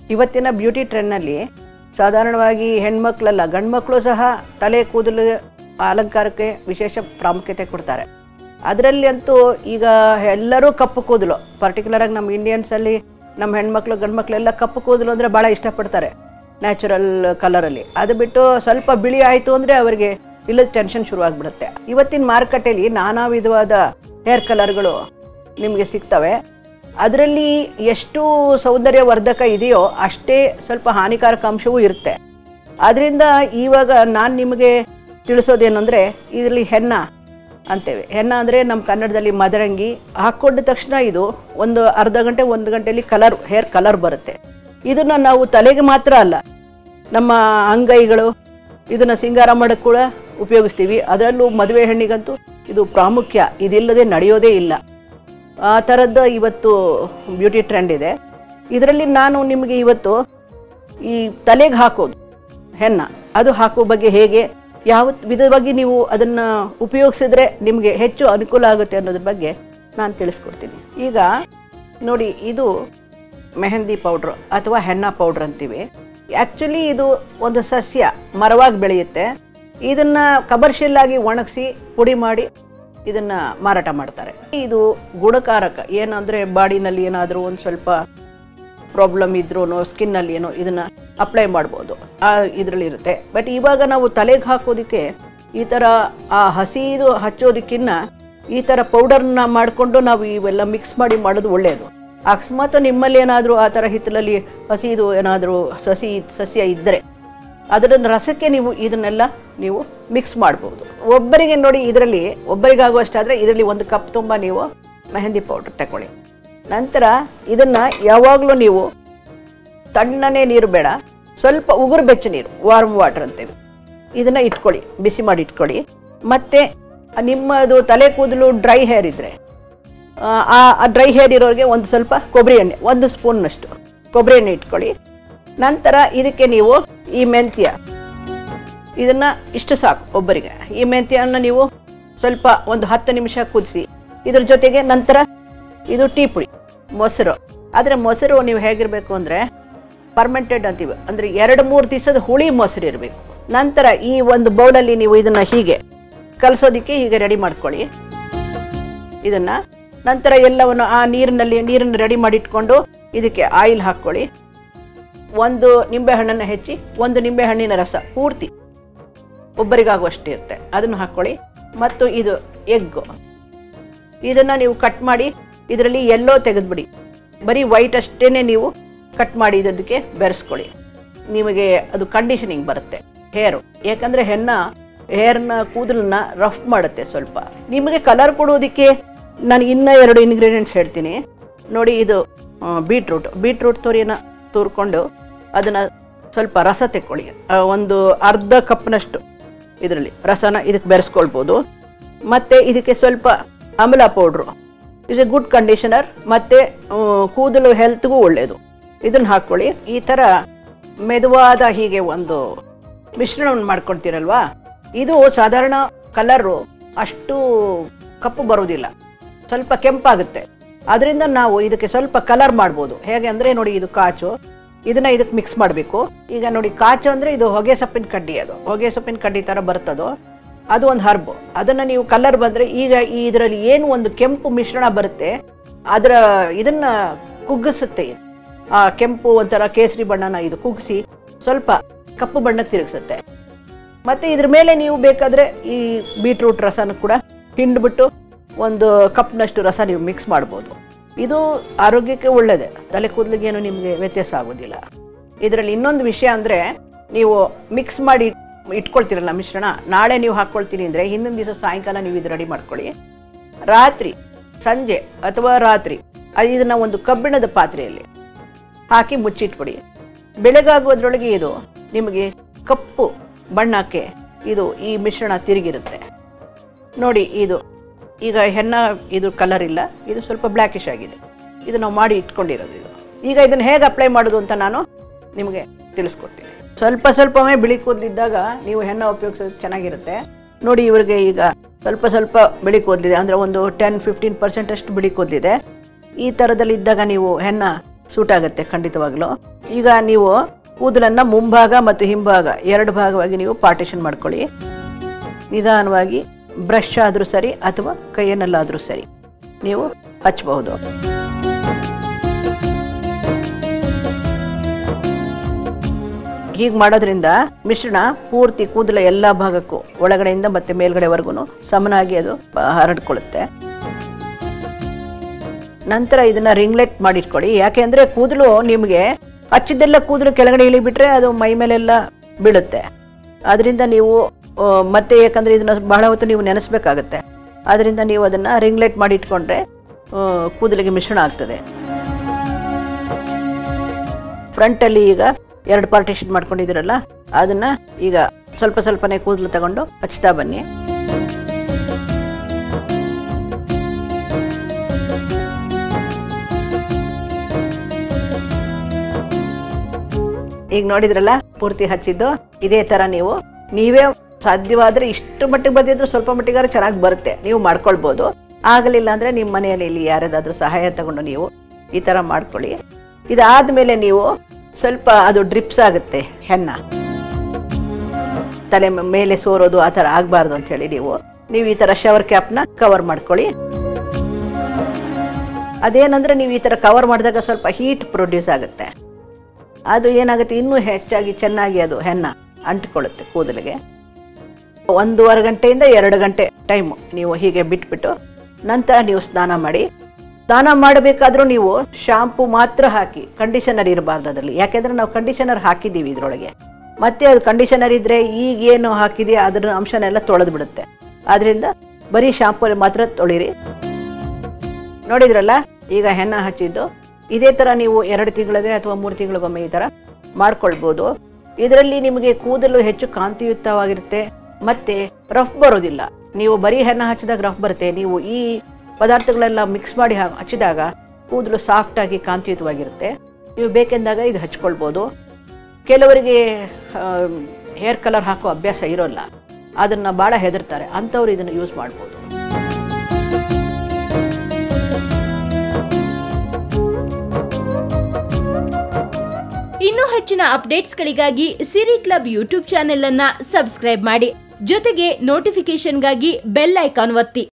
ಇವತ್ತಿನ ಬ್ಯೂಟಿ ಟ್ರೆಂಡ್ನಲ್ಲಿ ಸಾಧಾರಣವಾಗಿ ಹೆಣ್ಮಕ್ಳಲ್ಲ ಗಂಡ್ಮಕ್ಳು ಸಹ ತಲೆ ಕೂದಲು ಅಲಂಕಾರಕ್ಕೆ ವಿಶೇಷ ಪ್ರಾಮುಖ್ಯತೆ ಕೊಡ್ತಾರೆ ಅದರಲ್ಲಿ ಅಂತೂ ಈಗ ಎಲ್ಲರೂ ಕಪ್ಪು ಕೂದಲು ಪರ್ಟಿಕ್ಯುಲರಾಗಿ ನಮ್ಮ ಇಂಡಿಯನ್ಸಲ್ಲಿ ನಮ್ಮ ಹೆಣ್ಮಕ್ಳು ಗಂಡ್ಮಕ್ಳೆಲ್ಲ ಕಪ್ಪು ಕೂದಲು ಅಂದರೆ ಭಾಳ ಇಷ್ಟಪಡ್ತಾರೆ ನ್ಯಾಚುರಲ್ ಕಲರಲ್ಲಿ ಅದು ಬಿಟ್ಟು ಸ್ವಲ್ಪ ಬಿಳಿ ಆಯಿತು ಅಂದರೆ ಅವರಿಗೆ ಇಲ್ಲದ ಟೆನ್ಷನ್ ಶುರುವಾಗ್ಬಿಡುತ್ತೆ ಇವತ್ತಿನ ಮಾರುಕಟ್ಟೆಯಲ್ಲಿ ನಾನಾ ವಿಧವಾದ ಹೇರ್ ಕಲರ್ಗಳು ನಿಮಗೆ ಸಿಗ್ತವೆ ಅದರಲ್ಲಿ ಎಷ್ಟು ಸೌಂದರ್ಯವರ್ಧಕ ಇದೆಯೋ ಅಷ್ಟೇ ಸ್ವಲ್ಪ ಹಾನಿಕಾರಕ ಅಂಶವೂ ಇರುತ್ತೆ ಆದ್ದರಿಂದ ಇವಾಗ ನಾನು ನಿಮಗೆ ತಿಳಿಸೋದೇನೆಂದರೆ ಇದರಲ್ಲಿ ಹೆನ್ನ ಅಂತೇವೆ ಹೆನ್ನ ಅಂದರೆ ನಮ್ಮ ಕನ್ನಡದಲ್ಲಿ ಮದರಂಗಿ ಹಾಕ್ಕೊಂಡ ತಕ್ಷಣ ಇದು ಒಂದು ಅರ್ಧ ಗಂಟೆ ಒಂದು ಗಂಟೆಯಲ್ಲಿ ಕಲರ್ ಹೇರ್ ಕಲರ್ ಬರುತ್ತೆ ಇದನ್ನು ನಾವು ತಲೆಗೆ ಮಾತ್ರ ಅಲ್ಲ ನಮ್ಮ ಅಂಗೈಗಳು ಇದನ್ನು ಸಿಂಗಾರ ಮಾಡೋಕ್ಕೆ ಕೂಡ ಉಪಯೋಗಿಸ್ತೀವಿ ಅದರಲ್ಲೂ ಮದುವೆ ಹೆಣ್ಣಿಗಂತೂ ಇದು ಪ್ರಾಮುಖ್ಯ ಇದಿಲ್ಲದೆ ನಡೆಯೋದೇ ಇಲ್ಲ ಆ ಥರದ್ದು ಇವತ್ತು ಬ್ಯೂಟಿ ಟ್ರೆಂಡ್ ಇದೆ ಇದರಲ್ಲಿ ನಾನು ನಿಮಗೆ ಇವತ್ತು ಈ ತಲೆಗೆ ಹಾಕೋದು ಹೆನ್ನ ಅದು ಹಾಕೋ ಬಗ್ಗೆ ಹೇಗೆ ಯಾವ ವಿಧವಾಗಿ ನೀವು ಅದನ್ನು ಉಪಯೋಗಿಸಿದ್ರೆ ನಿಮಗೆ ಹೆಚ್ಚು ಅನುಕೂಲ ಆಗುತ್ತೆ ಅನ್ನೋದ್ರ ಬಗ್ಗೆ ನಾನು ತಿಳಿಸ್ಕೊಡ್ತೀನಿ ಈಗ ನೋಡಿ ಇದು ಮೆಹಂದಿ ಪೌಡ್ರು ಅಥವಾ ಹೆನ್ನ ಪೌಡ್ರ್ ಅಂತೀವಿ ಆ್ಯಕ್ಚುಲಿ ಇದು ಒಂದು ಸಸ್ಯ ಮರವಾಗಿ ಬೆಳೆಯುತ್ತೆ ಇದನ್ನು ಕಮರ್ಷಿಯಲ್ ಆಗಿ ಒಣಗಿಸಿ ಪುಡಿ ಮಾಡಿ ಇದನ್ನು ಮಾರಾಟ ಮಾಡ್ತಾರೆ ಇದು ಗುಣಕಾರಕ ಏನಂದರೆ ಬಾಡಿನಲ್ಲಿ ಏನಾದರೂ ಒಂದು ಸ್ವಲ್ಪ ಪ್ರಾಬ್ಲಮ್ ಇದ್ರೂ ಸ್ಕಿನ್ನಲ್ಲಿ ಏನೋ ಇದನ್ನು ಅಪ್ಲೈ ಮಾಡ್ಬೋದು ಆ ಇದರಲ್ಲಿ ಇರುತ್ತೆ ಬಟ್ ಇವಾಗ ನಾವು ತಲೆಗೆ ಹಾಕೋದಕ್ಕೆ ಈ ಥರ ಆ ಹಸಿದು ಹಚ್ಚೋದಕ್ಕಿನ್ನ ಈ ಥರ ಪೌಡರ್ನ ಮಾಡಿಕೊಂಡು ನಾವು ಇವೆಲ್ಲ ಮಿಕ್ಸ್ ಮಾಡಿ ಮಾಡೋದು ಒಳ್ಳೆಯದು ಅಕಸ್ಮಾತ್ ನಿಮ್ಮಲ್ಲಿ ಏನಾದರೂ ಆ ಥರ ಹಿತ್ತಲಲ್ಲಿ ಹಸಿದು ಏನಾದರೂ ಸಸಿ ಸಸ್ಯ ಇದ್ದರೆ ಅದರ ರಸಕ್ಕೆ ನೀವು ಇದನ್ನೆಲ್ಲ ನೀವು ಮಿಕ್ಸ್ ಮಾಡ್ಬೋದು ಒಬ್ಬರಿಗೆ ನೋಡಿ ಇದರಲ್ಲಿ ಒಬ್ಬರಿಗಾಗುವಷ್ಟಾದರೆ ಇದರಲ್ಲಿ ಒಂದು ಕಪ್ ತುಂಬ ನೀವು ಮೆಹಂದಿ ಪೌಡ್ರ್ ತಗೊಳ್ಳಿ ನಂತರ ಇದನ್ನು ಯಾವಾಗಲೂ ನೀವು ತಣ್ಣನೆ ನೀರು ಬೇಡ ಸ್ವಲ್ಪ ಉಗುರು ಬೆಚ್ಚ ನೀರು ವಾರ್ಮ್ ವಾಟರ್ ಅಂತೇವೆ ಇದನ್ನು ಇಟ್ಕೊಳ್ಳಿ ಬಿಸಿ ಮಾಡಿ ಇಟ್ಕೊಳ್ಳಿ ಮತ್ತು ನಿಮ್ಮದು ತಲೆ ಕೂದಲು ಡ್ರೈ ಹೇರ್ ಇದ್ದರೆ ಆ ಡ್ರೈ ಹೇರ್ ಇರೋರಿಗೆ ಒಂದು ಸ್ವಲ್ಪ ಕೊಬ್ಬರಿ ಎಣ್ಣೆ ಒಂದು ಸ್ಪೂನ್ನಷ್ಟು ಕೊಬ್ಬರಿ ಎಣ್ಣೆ ಇಟ್ಕೊಳ್ಳಿ ನಂತರ ಇದಕ್ಕೆ ನೀವು ಈ ಮೆಂತ್ಯ ಇದನ್ನು ಇಷ್ಟು ಸಾಕು ಒಬ್ಬರಿಗೆ ಈ ಮೆಂತ್ಯವನ್ನು ನೀವು ಸ್ವಲ್ಪ ಒಂದು ಹತ್ತು ನಿಮಿಷ ಕುದಿಸಿ ಇದ್ರ ಜೊತೆಗೆ ನಂತರ ಇದು ಟೀ ಪುಡಿ ಮೊಸರು ಆದರೆ ಮೊಸರು ನೀವು ಹೇಗಿರಬೇಕು ಅಂದರೆ ಪರ್ಮೆಂಟೆಡ್ ಅಂತೀವಿ ಅಂದರೆ ಎರಡು ಮೂರು ದಿವಸದ ಹುಳಿ ಮೊಸರು ಇರಬೇಕು ನಂತರ ಈ ಒಂದು ಬೌಲಲ್ಲಿ ನೀವು ಇದನ್ನು ಹೀಗೆ ಕಲಸೋದಕ್ಕೆ ಹೀಗೆ ರೆಡಿ ಮಾಡ್ಕೊಳ್ಳಿ ಇದನ್ನು ನಂತರ ಎಲ್ಲವನ್ನು ಆ ನೀರಿನಲ್ಲಿ ನೀರನ್ನು ರೆಡಿ ಮಾಡಿಟ್ಕೊಂಡು ಇದಕ್ಕೆ ಆಯಿಲ್ ಹಾಕ್ಕೊಳ್ಳಿ ಒಂದು ನಿಂಬೆಹಣ್ಣನ್ನು ಹೆಚ್ಚಿ ಒಂದು ನಿಂಬೆಹಣ್ಣಿನ ರಸ ಪೂರ್ತಿ ಒಬ್ಬರಿಗಾಗುವಷ್ಟು ಇರುತ್ತೆ ಅದನ್ನು ಹಾಕ್ಕೊಳ್ಳಿ ಮತ್ತು ಇದು ಎಗ್ಗು ಇದನ್ನು ನೀವು ಕಟ್ ಮಾಡಿ ಇದರಲ್ಲಿ ಎಲ್ಲೋ ತೆಗೆದುಬಿಡಿ ಬರೀ ವೈಟ್ ಅಷ್ಟೇ ನೀವು ಕಟ್ ಮಾಡಿ ಇದಕ್ಕೆ ಬೆರೆಸ್ಕೊಳ್ಳಿ ನಿಮಗೆ ಅದು ಕಂಡೀಷನಿಂಗ್ ಬರುತ್ತೆ ಹೇರು ಯಾಕಂದರೆ ಹೆನ್ನ ಹೇರ್ನ ಕೂದಲನ್ನ ರಫ್ ಮಾಡುತ್ತೆ ಸ್ವಲ್ಪ ನಿಮಗೆ ಕಲರ್ ಕೊಡೋದಕ್ಕೆ ನಾನು ಇನ್ನೂ ಎರಡು ಇಂಗ್ರೀಡಿಯೆಂಟ್ಸ್ ಹೇಳ್ತೀನಿ ನೋಡಿ ಇದು ಬೀಟ್ರೂಟ್ ಬೀಟ್ರೂಟ್ ತುರಿನ ತುರ್ಕೊಂಡು ಅದನ್ನು ಸ್ವಲ್ಪ ರಸ ತೆಕ್ಕೊಳ್ಳಿ ಆ, ಒಂದು ಅರ್ಧ ಕಪ್ನಷ್ಟು ಇದರಲ್ಲಿ ರಸನ ಇದಕ್ಕೆ ಬೆರೆಸ್ಕೊಳ್ಬೋದು ಮತ್ತು ಇದಕ್ಕೆ ಸ್ವಲ್ಪ amla powder is a good conditioner ಮತ್ತು ಕೂದಲು ಹೆಲ್ತ್ಗೂ ಒಳ್ಳೆಯದು ಇದನ್ನು ಹಾಕ್ಕೊಳ್ಳಿ ಈ ಥರ ಮೆದುವಾದ ಹೀಗೆ ಒಂದು ಮಿಶ್ರಣವನ್ನು ಮಾಡ್ಕೊಳ್ತೀರಲ್ವಾ ಇದು ಸಾಧಾರಣ ಕಲರು ಅಷ್ಟು ಕಪ್ಪು ಬರೋದಿಲ್ಲ ಸ್ವಲ್ಪ ಕೆಂಪಾಗುತ್ತೆ ಅದರಿಂದ ನಾವು ಇದಕ್ಕೆ ಸ್ವಲ್ಪ ಕಲರ್ ಮಾಡ್ಬೋದು ಹೇಗೆ ಅಂದರೆ ನೋಡಿ ಇದು ಕಾಚು ಇದನ್ನ ಇದಕ್ಕೆ ಮಿಕ್ಸ್ ಮಾಡಬೇಕು ಈಗ ನೋಡಿ ಕಾಚು ಅಂದರೆ ಇದು ಹೊಗೆ ಸೊಪ್ಪಿನ ಕಡ್ಡಿ ಅದು ಹೊಗೆ ಸೊಪ್ಪಿನ ಕಡ್ಡಿ ಥರ ಬರ್ತದೋ ಅದು ಒಂದು ಹರ್ಬು ಅದನ್ನು ನೀವು ಕಲರ್ ಬಂದರೆ ಈಗ ಈ ಇದರಲ್ಲಿ ಏನು ಒಂದು ಕೆಂಪು ಮಿಶ್ರಣ ಬರುತ್ತೆ ಅದರ ಇದನ್ನ ಕುಗ್ಗಿಸುತ್ತೆ ಇದು. ಆ ಕೆಂಪು ಒಂಥರ ಕೇಸರಿ ಬಣ್ಣನ ಇದು ಕುಗ್ಗಿಸಿ ಸ್ವಲ್ಪ ಕಪ್ಪು ಬಣ್ಣ ತಿರುಗಿಸುತ್ತೆ ಮತ್ತು ಇದ್ರ ಮೇಲೆ ನೀವು ಬೇಕಾದರೆ ಈ ಬೀಟ್ರೂಟ್ ರಸನ ಕೂಡ ಹಿಂಡ್ಬಿಟ್ಟು ಒಂದು ಕಪ್ನಷ್ಟು ರಸ ನೀವು ಮಿಕ್ಸ್ ಮಾಡ್ಬೋದು ಇದು ಆರೋಗ್ಯಕ್ಕೆ ಒಳ್ಳೆಯದೇ ತಲೆ ಕೂದಲಿಗೇನು ನಿಮಗೆ ವ್ಯತ್ಯಾಸ ಆಗೋದಿಲ್ಲ ಇದರಲ್ಲಿ ಇನ್ನೊಂದು ವಿಷಯ ಅಂದರೆ ನೀವು ಮಿಕ್ಸ್ ಮಾಡಿ ಇಟ್ಕೊಳ್ತೀರಲ್ಲ ಮಿಶ್ರಣ ನಾಳೆ ನೀವು ಹಾಕ್ಕೊಳ್ತೀನಿ ಅಂದರೆ ಹಿಂದಿನ ದಿವಸ ಸಾಯಂಕಾಲ ನೀವು ಇದು ರೆಡಿ ಮಾಡ್ಕೊಳ್ಳಿ ರಾತ್ರಿ ಸಂಜೆ ಅಥವಾ ರಾತ್ರಿ ಇದನ್ನು ಒಂದು ಕಬ್ಬಿಣದ ಪಾತ್ರೆಯಲ್ಲಿ ಹಾಕಿ ಮುಚ್ಚಿಟ್ಬಿಡಿ ಬೆಳಗಾಗುವುದರೊಳಗೆ ಇದು ನಿಮಗೆ ಕಪ್ಪು ಬಣ್ಣಕ್ಕೆ ಇದು ಈ ಮಿಶ್ರಣ ತಿರುಗಿರುತ್ತೆ ನೋಡಿ ಇದು ಈಗ ಹೆನ್ನ ಇದು ಕಲರ್ ಇಲ್ಲ ಇದು ಸ್ವಲ್ಪ ಬ್ಲ್ಯಾಕಿಶ್ ಆಗಿದೆ ಇದು ನಾವು ಮಾಡಿ ಇಟ್ಕೊಂಡಿರೋದು ಇದು ಈಗ ಇದನ್ನು ಹೇಗೆ ಅಪ್ಲೈ ಮಾಡೋದು ಅಂತ ನಾನು ನಿಮಗೆ ತಿಳಿಸ್ಕೊಡ್ತೀನಿ ಸ್ವಲ್ಪ ಸ್ವಲ್ಪವೇ ಬಿಳಿ ಕೂದಲಿದ್ದಾಗ ನೀವು ಹೆನ್ನ ಉಪಯೋಗಿಸೋದು ಚೆನ್ನಾಗಿರುತ್ತೆ ನೋಡಿ ಇವರಿಗೆ ಈಗ ಸ್ವಲ್ಪ ಸ್ವಲ್ಪ ಬಿಳಿ ಕೂದಲಿದೆ ಅಂದರೆ ಒಂದು ಟೆನ್ ಫಿಫ್ಟೀನ್ ಪರ್ಸೆಂಟ್ ಅಷ್ಟು ಬಿಳಿ ಕೂದಲಿದೆ ಈ ಥರದಲ್ಲಿ ಇದ್ದಾಗ ನೀವು ಹೆನ್ನ ಸೂಟ್ ಆಗುತ್ತೆ ಖಂಡಿತವಾಗ್ಲೂ ಈಗ ನೀವು ಕೂದಲನ್ನು ಮುಂಭಾಗ ಮತ್ತು ಹಿಂಭಾಗ ಎರಡು ಭಾಗವಾಗಿ ನೀವು ಪಾರ್ಟಿಷನ್ ಮಾಡ್ಕೊಳ್ಳಿ ನಿಧಾನವಾಗಿ ಬ್ರಷ್ ಆದರೂ ಸರಿ ಅಥವಾ ಕೈಯನ್ನಲ್ಲಾದರೂ ಸರಿ ನೀವು ಹಚ್ಚಬಹುದು ಹೀಗೆ ಮಾಡೋದ್ರಿಂದ ಮಿಶ್ರಣ ಪೂರ್ತಿ ಕೂದಲ ಎಲ್ಲ ಭಾಗಕ್ಕೂ ಒಳಗಡೆಯಿಂದ ಮತ್ತೆ ಮೇಲ್ಗಡೆವರೆಗೂ ಸಮನಾಗಿ ಅದು ಬ- ಹರಡ್ಕೊಳ್ಳುತ್ತೆ ನಂತರ ಇದನ್ನ ರಿಂಗ್ಲೆಟ್ ಮಾಡಿಟ್ಕೊಳ್ಳಿ ಯಾಕೆ ಅಂದ್ರೆ ಕೂದಲು ನಿಮಗೆ ಹಚ್ಚಿದ್ದೆಲ್ಲ ಕೂದಲು ಕೆಳಗಡೆ ಇಳಿಬಿಟ್ರೆ ಅದು ಮೈ ಮೇಲೆಲ್ಲ ಬೀಳುತ್ತೆ ಅದರಿಂದ ನೀವು ಆ, ಮತ್ತೆ ಯಾಕಂದ್ರೆ ಇದನ್ನ ಬಹಳ ಹೊತ್ತು ನೀವು ನೆನೆಸ್ಬೇಕಾಗತ್ತೆ ಅದರಿಂದ ನೀವು ಅದನ್ನ ರಿಂಗ್ಲೆಟ್ ಮಾಡಿ ಇಟ್ಕೊಂಡ್ರೆ ಆ, ಕೂದಲಿಗೆ ಮಿಶ್ರಣ ಆಗ್ತದೆ ಫ್ರಂಟಲ್ಲಿ ಈಗ ಎರಡು ಪಾರ್ಟಿಷನ್ ಮಾಡ್ಕೊಂಡಿದ್ದೀರಲ್ಲ ಅದನ್ನ ಈಗ ಸ್ವಲ್ಪ ಸ್ವಲ್ಪನೇ ಕೂದಲು ತಗೊಂಡು ಹಚ್ತಾ ಬನ್ನಿ ಈಗ ನೋಡಿದ್ರಲ್ಲ ಪೂರ್ತಿ ಹಚ್ಚಿದ್ದು ಇದೇ ತರ ನೀವು ನೀವೇ ಸಾಧ್ಯವಾದ್ರೆ ಇಷ್ಟು ಮಟ್ಟಿಗೆ ಬಂದಿದ್ರು ಸ್ವಲ್ಪ ಮಟ್ಟಿಗಾದ್ರೆ ಚೆನ್ನಾಗಿ ಬರುತ್ತೆ ನೀವು ಮಾಡ್ಕೊಳ್ಬೋದು ಆಗಲಿಲ್ಲ ಅಂದ್ರೆ ನಿಮ್ಮ ಮನೆಯಲ್ಲಿ ಇಲ್ಲಿ ಯಾರದಾದ್ರೂ ಸಹಾಯ ತಗೊಂಡು ನೀವು ಈ ತರ ಮಾಡ್ಕೊಳ್ಳಿ ಇದಾದ್ಮೇಲೆ ನೀವು ಸ್ವಲ್ಪ ಅದು ಡ್ರಿಪ್ಸ್ ಆಗುತ್ತೆ ಹೆನ್ನ ತಲೆ ಮ- ಮೇಲೆ ಸೋರೋದು ಆ ಥರ ಆಗಬಾರ್ದು ಅಂತ ಹೇಳಿ ನೀವು ನೀವು ಈ ಥರ ಶವರ್ ಕ್ಯಾಪ್ನ ಕವರ್ ಮಾಡ್ಕೊಳ್ಳಿ ಅದೇನಂದ್ರೆ ನೀವು ಈ ಥರ ಕವರ್ ಮಾಡಿದಾಗ ಸ್ವಲ್ಪ ಹೀಟ್ ಪ್ರೊಡ್ಯೂಸ್ ಆಗುತ್ತೆ ಅದು ಏನಾಗುತ್ತೆ ಇನ್ನೂ ಹೆಚ್ಚಾಗಿ ಚೆನ್ನಾಗಿ ಅದು ಹೆನ್ನ ಅಂಟಿಕೊಳ್ಳುತ್ತೆ ಕೂದಲಿಗೆ ಒಂದೂವರೆ ಗಂಟೆಯಿಂದ ಎರಡು ಗಂಟೆ ಟೈಮು ನೀವು ಹೀಗೆ ಬಿಟ್ಬಿಟ್ಟು ನಂತರ ನೀವು ಸ್ನಾನ ಮಾಡಿ ಸ್ನಾನ ಮಾಡಬೇಕಾದ್ರೂ ನೀವು ಶಾಂಪು ಮಾತ್ರ ಹಾಕಿ ಕಂಡೀಷನರ್ ಇರಬಾರ್ದು ಅದರಲ್ಲಿ ಯಾಕೆಂದ್ರೆ ನಾವು ಕಂಡೀಷನರ್ ಹಾಕಿದ್ದೀವಿ ಇದರೊಳಗೆ ಮತ್ತೆ ಅದು ಕಂಡೀಷನರ್ ಇದ್ರೆ ಈಗ ಏನು ಹಾಕಿದೆಯಾ ಅದರ ಅಂಶನೆಲ್ಲ ತೊಳೆದು ಬಿಡುತ್ತೆ ಆದ್ರಿಂದ ಬರೀ ಶಾಂಪು ಮಾತ್ರ ತೊಳಿರಿ ನೋಡಿದ್ರಲ್ಲ ಈಗ ಹೆನ್ನ ಹಚ್ಚಿದ್ದು ಇದೇ ಥರ ನೀವು ಎರಡು ತಿಂಗಳಿಗೆ ಅಥವಾ ಮೂರು ತಿಂಗಳಿಗೊಮ್ಮೆ ಈ ಥರ ಮಾಡ್ಕೊಳ್ಬೋದು ಇದರಲ್ಲಿ ನಿಮಗೆ ಕೂದಲು ಹೆಚ್ಚು ಕಾಂತಿಯುಕ್ತವಾಗಿರುತ್ತೆ ಮತ್ತೆ ರಫ್ ಬರೋದಿಲ್ಲ ನೀವು ಬರೀ ಹೆನ್ನ ಹಚ್ಚಿದಾಗ ರಫ್ ಬರುತ್ತೆ ನೀವು ಈ ಪದಾರ್ಥಗಳೆಲ್ಲ ಮಿಕ್ಸ್ ಮಾಡಿ ಹಾ- ಹಚ್ಚಿದಾಗ ಕೂದಲು ಸಾಫ್ಟಾಗಿ ಕಾಂತಿಯುತವಾಗಿರುತ್ತೆ ನೀವು ಬೇಕೆಂದಾಗ ಇದು ಹಚ್ಕೊಳ್ಬೋದು ಕೆಲವರಿಗೆ ಹೇರ್ ಕಲರ್ ಹಾಕೋ ಅಭ್ಯಾಸ ಇರೋಲ್ಲ ಅದನ್ನು ಭಾಳ ಹೆದರ್ತಾರೆ ಅಂಥವ್ರು ಇದನ್ನು ಯೂಸ್ ಮಾಡ್ಬೋದು ಇನ್ನೂ ಹೆಚ್ಚಿನ ಅಪ್ಡೇಟ್ಸ್ಗಳಿಗಾಗಿ ಸಿರಿ ಕ್ಲಬ್ ಯೂಟ್ಯೂಬ್ ಚಾನೆಲ್ ಅನ್ನ ಸಬ್ಸ್ಕ್ರೈಬ್ ಮಾಡಿ ಜೊತೆಗೆ ನೋಟಿಫಿಕೇಶನ್ಗಾಗಿ ಬೆಲ್ ಐಕಾನ್ ಒತ್ತಿ